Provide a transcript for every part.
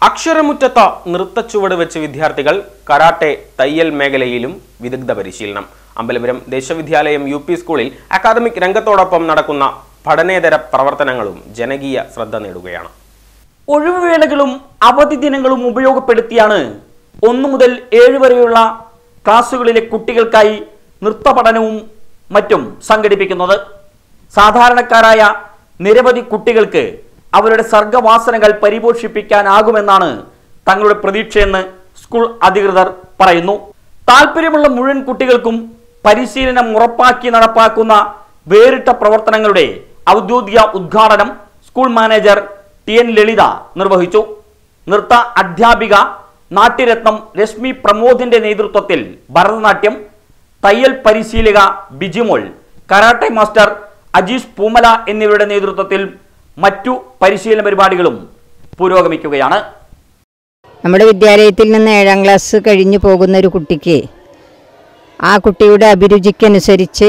അക്ഷരമുറ്റത്ത നൃത്തച്ചുവട് വെച്ച് വിദ്യാർത്ഥികൾ കരാട്ടെ തയ്യൽ മേഖലയിലും വിദഗ്ധ പരിശീലനം അമ്പലപുരം ദേശവിദ്യാലയം യു പി സ്കൂളിൽ അക്കാദമിക് രംഗത്തോടൊപ്പം നടക്കുന്ന പഠനേതര പ്രവർത്തനങ്ങളും ജനകീയ ശ്രദ്ധ നേടുകയാണ് ഒഴിവുവേളകളും അവധി ദിനങ്ങളും ഉപയോഗപ്പെടുത്തിയാണ് ഒന്നു മുതൽ ഏഴ് വരെയുള്ള ക്ലാസ്സുകളിലെ കുട്ടികൾക്കായി നൃത്ത പഠനവും മറ്റും സംഘടിപ്പിക്കുന്നത് സാധാരണക്കാരായ നിരവധി കുട്ടികൾക്ക് അവരുടെ സർഗവാസനകൾ പരിപോഷിപ്പിക്കാനാകുമെന്നാണ് തങ്ങളുടെ പ്രതീക്ഷയെന്ന് സ്കൂൾ അധികൃതർ പറയുന്നു താല്പര്യമുള്ള മുഴുവൻ കുട്ടികൾക്കും പരിശീലനം ഉറപ്പാക്കി നടപ്പാക്കുന്ന വേറിട്ട പ്രവർത്തനങ്ങളുടെ ഔദ്യോഗിക ഉദ്ഘാടനം school manager T N Lalitha നിർവഹിച്ചു നൃത്ത അധ്യാപിക നാട്യരത്നം രശ്മി പ്രമോദിന്റെ നേതൃത്വത്തിൽ ഭരതനാട്യം തയ്യൽ പരിശീലക ബിജിമോൾ കരാട്ടെ മാസ്റ്റർ അജീഷ് പൂമല എന്നിവരുടെ നേതൃത്വത്തിൽ മറ്റു പരിശീലന പരിപാടികളും പുരോഗമിക്കുകയാണ് നമ്മുടെ വിദ്യാലയത്തിൽ നിന്ന് ഏഴാം ക്ലാസ് കഴിഞ്ഞു പോകുന്ന ഒരു കുട്ടിക്ക് ആ കുട്ടിയുടെ അഭിരുചിക്കനുസരിച്ച്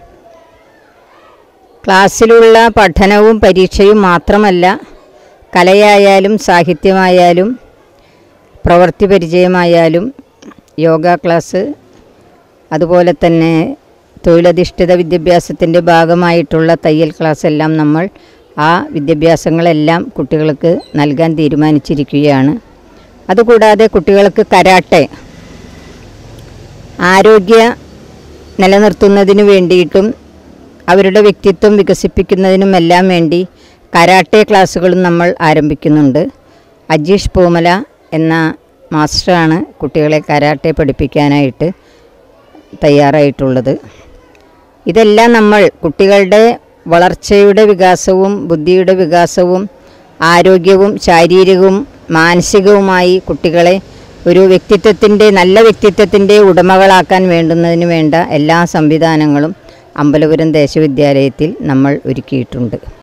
ക്ലാസ്സിലുള്ള പഠനവും പരീക്ഷയും മാത്രമല്ല കലയായാലും സാഹിത്യമായാലും പ്രവൃത്തി പരിചയമായാലും യോഗ ക്ലാസ് അതുപോലെ തന്നെ തൊഴിലധിഷ്ഠിത വിദ്യാഭ്യാസത്തിൻ്റെ ഭാഗമായിട്ടുള്ള തയ്യൽ ക്ലാസ് എല്ലാം നമ്മൾ ആ വിദ്യാഭ്യാസങ്ങളെല്ലാം കുട്ടികൾക്ക് നൽകാൻ തീരുമാനിച്ചിരിക്കുകയാണ് അതുകൂടാതെ കുട്ടികൾക്ക് കരാട്ടെ ആരോഗ്യ നിലനിർത്തുന്നതിന് വേണ്ടിയിട്ടും അവരുടെ വ്യക്തിത്വം വികസിപ്പിക്കുന്നതിനുമെല്ലാം വേണ്ടി കരാട്ടെ ക്ലാസ്സുകളും നമ്മൾ ആരംഭിക്കുന്നുണ്ട് അജീഷ് പൂമല എന്ന മാസ്റ്ററാണ് കുട്ടികളെ കരാട്ടെ പഠിപ്പിക്കാനായിട്ട് തയ്യാറായിട്ടുള്ളത് ഇതെല്ലാം നമ്മൾ കുട്ടികളുടെ വളർച്ചയുടെ വികാസവും ബുദ്ധിയുടെ വികാസവും ആരോഗ്യവും ശാരീരികവും മാനസികവുമായി കുട്ടികളെ ഒരു വ്യക്തിത്വത്തിൻ്റെ നല്ല വ്യക്തിത്വത്തിൻ്റെ ഉടമകളാക്കാൻ വേണ്ടുന്നതിന് വേണ്ട എല്ലാ സംവിധാനങ്ങളും അമ്പലപുരം ദേശവിദ്യാലയത്തിൽ നമ്മൾ ഒരുക്കിയിട്ടുണ്ട്